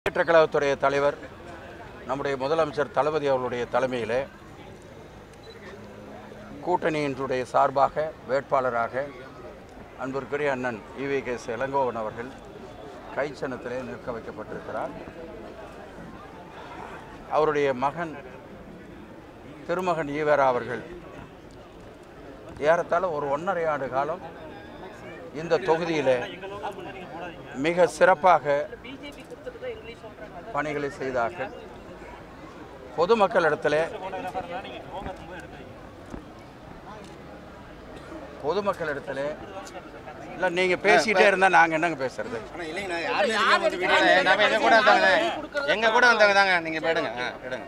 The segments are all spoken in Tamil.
முன்னேற்ற கழகத்துடைய தலைவர் நம்முடைய முதலமைச்சர் தளபதி அவர்களுடைய தலைமையில் கூட்டணியினுடைய சார்பாக வேட்பாளராக அன்பிற்குரிய அண்ணன் இவி கே இளங்கோவன் அவர்கள் கைச்சனத்திலே நிற்க வைக்கப்பட்டிருக்கிறார் அவருடைய மகன் திருமகன் ஈவேரா அவர்கள் ஏறத்தாழ ஒரு ஒன்றரை ஆண்டு காலம் இந்த தொகுதியில் மிக சிறப்பாக பணிகளை செய்தார்கள் பொதுமக்களிடத்தில் பொதுமக்களிடத்தில் இல்லை நீங்கள் பேசிக்கிட்டே இருந்தால் நாங்கள் என்னங்க பேசுறது ஆனா இல்லைங்கண்ணா யாருமே இல்லாம வந்து வீடியோல நம்ம எங்க கூட வந்தாங்க எங்க கூட வந்தாங்க தாங்க நீங்க போயிடுங்க ஆ, போயிடுங்க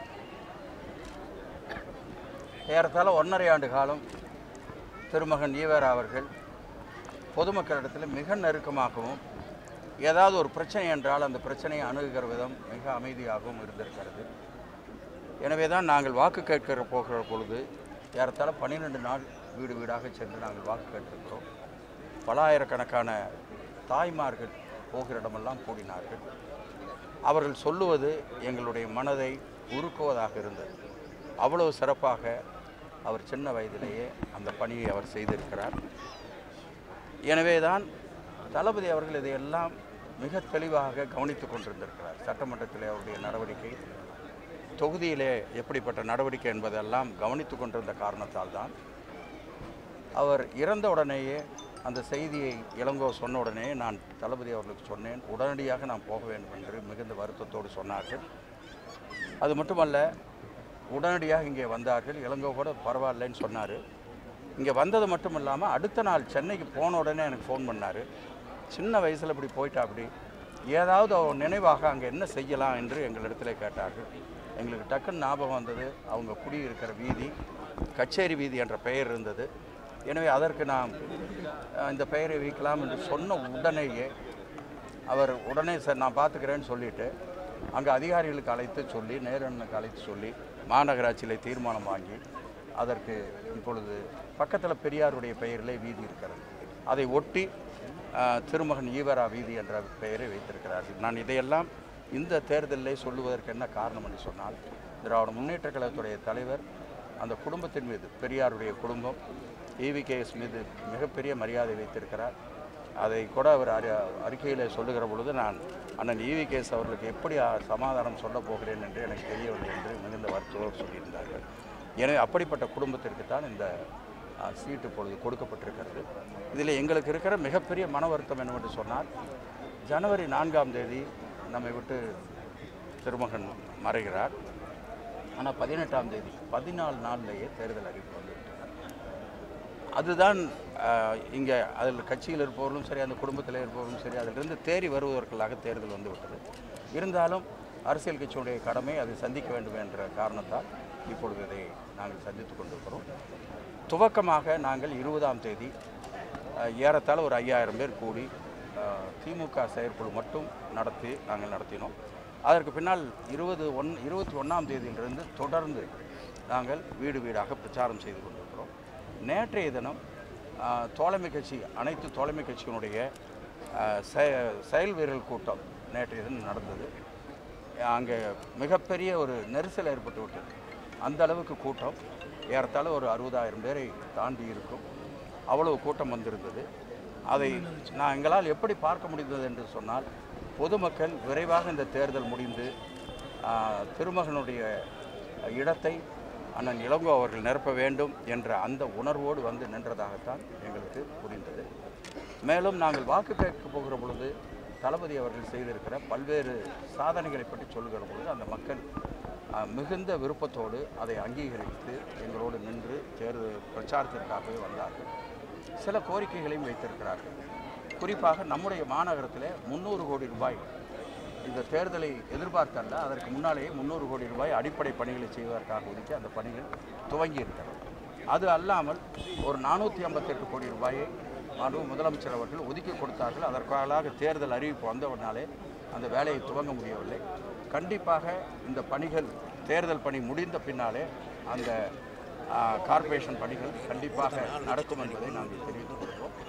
ஏறத்தாழ ஒன்றரை ஆண்டு காலம் திருமகன் ஈவேரா அவர்கள் பொதுமக்களிடத்தில் மிக நெருக்கமாகவும் ஏதாவது ஒரு பிரச்சனை என்றால் அந்த பிரச்சனையை அணுகுகிற விதம் மிக அமைதியாகவும் இருந்திருக்கிறது எனவே தான் நாங்கள் வாக்கு கேட்கிற போகிற பொழுது ஏறத்தாழ பன்னிரெண்டு நாள் வீடு வீடாக சென்று நாங்கள் வாக்கு கேட்டிருக்கிறோம் பல ஆயிரக்கணக்கான தாய்மார்கள் போகிற இடமெல்லாம் கூடினார்கள் அவர்கள் சொல்லுவது எங்களுடைய மனதை உருக்குவதாக இருந்தது அவ்வளவு சிறப்பாக அவர் சின்ன வயதிலேயே அந்த பணியை அவர் செய்திருக்கிறார் எனவே தான் தளபதி அவர்கள் இதையெல்லாம் மிக தெளிவாக கவனித்து கொண்டிருந்திருக்கிறார் சட்டமன்றத்தில் அவருடைய நடவடிக்கை தொகுதியிலே எப்படிப்பட்ட நடவடிக்கை என்பதெல்லாம் கவனித்து கொண்டிருந்த காரணத்தால் தான் அவர் இறந்த உடனேயே அந்த செய்தியை இளங்கோ சொன்ன உடனே நான் தளபதி அவர்களுக்கு சொன்னேன் உடனடியாக நான் போக வேண்டும் என்று மிகுந்த வருத்தத்தோடு சொன்னார்கள் அது மட்டுமல்ல உடனடியாக இங்கே வந்தார்கள் இளங்கோ கூட பரவாயில்லைன்னு சொன்னார் இங்கே வந்தது மட்டும் இல்லாமல் அடுத்த நாள் சென்னைக்கு போன உடனே எனக்கு ஃபோன் பண்ணார் சின்ன வயசில் இப்படி போயிட்டா அப்படி ஏதாவது அவர் நினைவாக அங்கே என்ன செய்யலாம் என்று எங்களிடத்தில் கேட்டார்கள் எங்களுக்கு டக்குன்னு ஞாபகம் வந்தது அவங்க குடியிருக்கிற வீதி கச்சேரி வீதி என்ற பெயர் இருந்தது எனவே அதற்கு நாம் அஹ், இந்த பெயரை வைக்கலாம் என்று சொன்ன உடனேயே அவர் உடனே சார் நான் பார்த்துக்கிறேன்னு சொல்லிட்டு அங்கே அதிகாரிகளுக்கு அழைத்து சொல்லி நேரனுக்கு அழைத்து சொல்லி மாநகராட்சியில் தீர்மானம் வாங்கி அதற்கு இப்பொழுது பக்கத்தில் பெரியாருடைய பெயரிலே வீதி இருக்கிறது அதை ஒட்டி ஆஹ், திருமகன் ஈவரா வீதி என்ற பெயரை வைத்திருக்கிறார்கள் நான் இதையெல்லாம் இந்த தேர்தலிலே சொல்லுவதற்கு என்ன காரணம் என்று சொன்னால் திராவிட முன்னேற்ற கழகத்துடைய தலைவர் அந்த குடும்பத்தின் மீது பெரியாருடைய குடும்பம் இவிகேஎஸ் மீது மிகப்பெரிய மரியாதை வைத்திருக்கிறார் அதை கூட அவர் அறி அறிக்கையில் சொல்லுகிற பொழுது நான் அண்ணன் இவிகேஎஸ் அவர்களுக்கு எப்படி அ, சமாதானம் சொல்ல போகிறேன் என்று எனக்கு தெரியவில்லை என்று மிகுந்த வருத்தத்தோடு சொல்லியிருந்தார்கள் எனவே அப்படிப்பட்ட குடும்பத்திற்கு தான் இந்த அ, சீட்டு இப்பொழுது கொடுக்கப்பட்டிருக்கிறது இதில் எங்களுக்கு இருக்கிற மிகப்பெரிய மன வருத்தம் என்னவென்று சொன்னால் ஜனவரி நான்காம் தேதி நம்மை விட்டு திருமகன் மறைகிறார் ஆனால் பதினெட்டாம் தேதி பதினாலு நாள்லேயே தேர்தல் அறிவிப்பு வந்துவிட்டது அதுதான் இங்கே அதில் கட்சியில் இருப்பவர்களும் சரி அந்த குடும்பத்தில் இருப்பவர்களும் சரி அதிலிருந்து தேறி வருவதற்குள்ளாக தேர்தல் வந்து விட்டது இருந்தாலும் அரசியல் கட்சியுடைய கடமை அதை சந்திக்க வேண்டும் என்ற காரணத்தால் இப்பொழுது இதை நாங்கள் சந்தித்து கொண்டிருக்கிறோம் துவக்கமாக நாங்கள் இருபதாம் தேதி அஹ், ஏறத்தாழ ஒரு ஐயாயிரம் பேர் கூடி அஹ், திமுக செயற்குழு மட்டும் நடத்தி நாங்கள் நடத்தினோம் அதற்கு பின்னால் இருபது ஒன் இருபத்தி ஒன்றாம் தேதியிலிருந்து தொடர்ந்து நாங்கள் வீடு வீடாக பிரச்சாரம் செய்து கொண்டிருக்கிறோம் நேற்றைய தினம் ஆஹ், தோழமை கட்சி அனைத்து தோழமை கட்சியினுடைய ஆஹ், செய- செயல் வீரர்கள் கூட்டம் நேற்றைய தினம் நடந்தது அங்கே மிகப்பெரிய ஒரு நெரிசல் ஏற்பட்டு விட்டது அந்த அளவுக்கு கூட்டம் ஏறத்தாழ ஒரு அறுபதாயிரம் பேரை தாண்டி இருக்கும் அவ்வளவு கூட்டம் வந்திருந்தது அதை நான் எங்களால் எப்படி பார்க்க முடிந்தது என்று சொன்னால் பொதுமக்கள் விரைவாக இந்த தேர்தல் முடிந்து ஆஹ், திருமகனுடைய இடத்தை அண்ணன் இளங்கோ அவர்கள் நிரப்ப வேண்டும் என்ற அந்த உணர்வோடு வந்து நின்றதாகத்தான் எங்களுக்கு புரிந்தது மேலும் நாங்கள் வாக்கு கேட்க போகிற பொழுது தளபதி அவர்கள் செய்திருக்கிற பல்வேறு சாதனைகளை பற்றி சொல்லுகிற பொழுது அந்த மக்கள் ஆஹ், மிகுந்த விருப்பத்தோடு அதை அங்கீகரித்து எங்களோடு நின்று தேர்தல் பிரச்சாரத்திற்காகவே வந்தார்கள் சில கோரிக்கைகளையும் வைத்திருக்கிறார்கள் குறிப்பாக நம்முடைய மாநகரத்தில் முந்நூறு கோடி ரூபாய் இந்த தேர்தலை எதிர்பார்த்தல்ல அதற்கு முன்னாலேயே முந்நூறு கோடி ரூபாய் அடிப்படை பணிகளை செய்வதற்காக ஒதுக்கி அந்த பணிகள் துவங்கி இருக்கிறது அது அல்லாமல் ஒரு நானூற்றி ஐம்பத்தெட்டு கோடி ரூபாயை மாண்பு முதலமைச்சர் அவர்கள் ஒதுக்கி கொடுத்தார்கள் அதற்காக தேர்தல் அறிவிப்பு வந்தவுடனாலே அந்த வேலையை துவங்க முடியவில்லை கண்டிப்பாக இந்த பணிகள் தேர்தல் பணி முடிந்த பின்னாலே அந்த ஆ, கார்ப்பரேஷன் பணிகள் கண்டிப்பாக நடக்கும் என்பதை நாங்கள் தெரிவித்துக் கொள்கிறோம்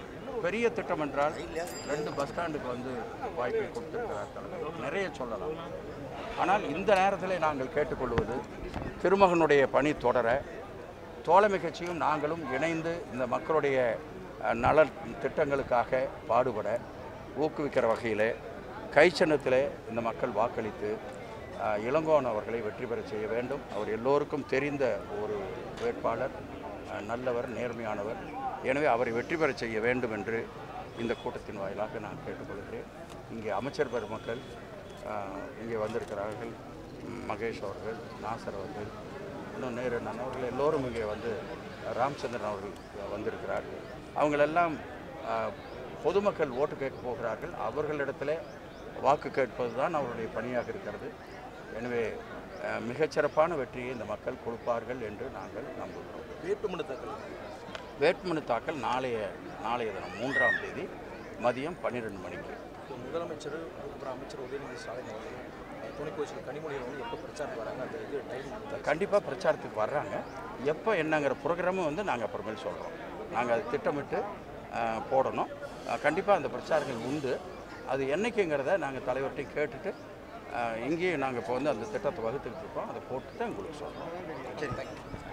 பெரிய திட்டம் என்றால் ரெண்டு பஸ் ஸ்டாண்டுக்கு வந்து வாய்ப்பை கொடுத்திருக்கிறார் தலைவர் நிறைய சொல்லலாம் ஆனால் இந்த நேரத்தில் நாங்கள் கேட்டுக்கொள்வது திருமகனுடைய பணி தொடர தோழமை கட்சியும் நாங்களும் இணைந்து இந்த மக்களுடைய அஹ், நல திட்டங்களுக்காக பாடுபட ஊக்குவிக்கிற வகையில் கைச்சன்னத்தில் இந்த மக்கள் வாக்களித்து அஹ், இளங்கோவன் அவர்களை வெற்றி பெற செய்ய வேண்டும் அவர் எல்லோருக்கும் தெரிந்த ஒரு வேட்பாளர் அஹ், நல்லவர் நேர்மையானவர் எனவே அவரை வெற்றி பெற செய்ய வேண்டும் என்று இந்த கூட்டத்தின் வாயிலாக நான் கேட்டுக்கொள்கிறேன் இங்கே அமைச்சர் பெருமக்கள் அஹ், இங்கே வந்திருக்கிறார்கள் மகேஷ் அவர்கள் நாசர் அவர்கள் இன்னும் நேரு அண்ணன் அவர்கள் எல்லோரும் இங்கே வந்து ராமச்சந்திரன் அவர்கள் வந்திருக்கிறார்கள் அவங்களெல்லாம் அஹ், பொதுமக்கள் ஓட்டு கேட்க போகிறார்கள் அவர்களிடத்தில் வாக்கு கேட்பது தான் அவருடைய பணியாக இருக்கிறது எனவே அஹ், மிகச்சிறப்பான வெற்றியை இந்த மக்கள் கொடுப்பார்கள் என்று நாங்கள் நம்புகிறோம் வேட்புமனு தாக்கல் வேட்புமனு தாக்கல் நாளைய நாளைய தினம் மூன்றாம் தேதி மதியம் பன்னிரெண்டு மணிக்கு இப்போ முதலமைச்சர் அதுக்கப்புறம் அமைச்சர் உதயநிதி ஸ்டாலின் அவர்கள் துணைக்கோச்சில் கனிமொழி வந்து எப்போ பிரச்சாரம் வராங்க அந்த இது டைம் கண்டிப்பாக பிரச்சாரத்துக்கு வர்றாங்க எப்போ என்னங்கிற ப்ரோக்ராமும் வந்து நாங்கள் அப்புறமேல் சொல்கிறோம் நாங்கள் அது திட்டமிட்டு அஹ், போடணும் கண்டிப்பாக அந்த பிரச்சாரங்கள் உண்டு அது என்னைக்குங்கிறத நாங்கள் தலைவர்கிட்டையும் கேட்டுட்டு அஹ், இங்கேயும் நாங்கள் இப்போ வந்து அந்த திட்டத்தை வகுத்துக்கிட்டு இருக்கோம் அதை போட்டுட்டு உங்களுக்கு சொல்கிறோம் சரி தேங்க்யூ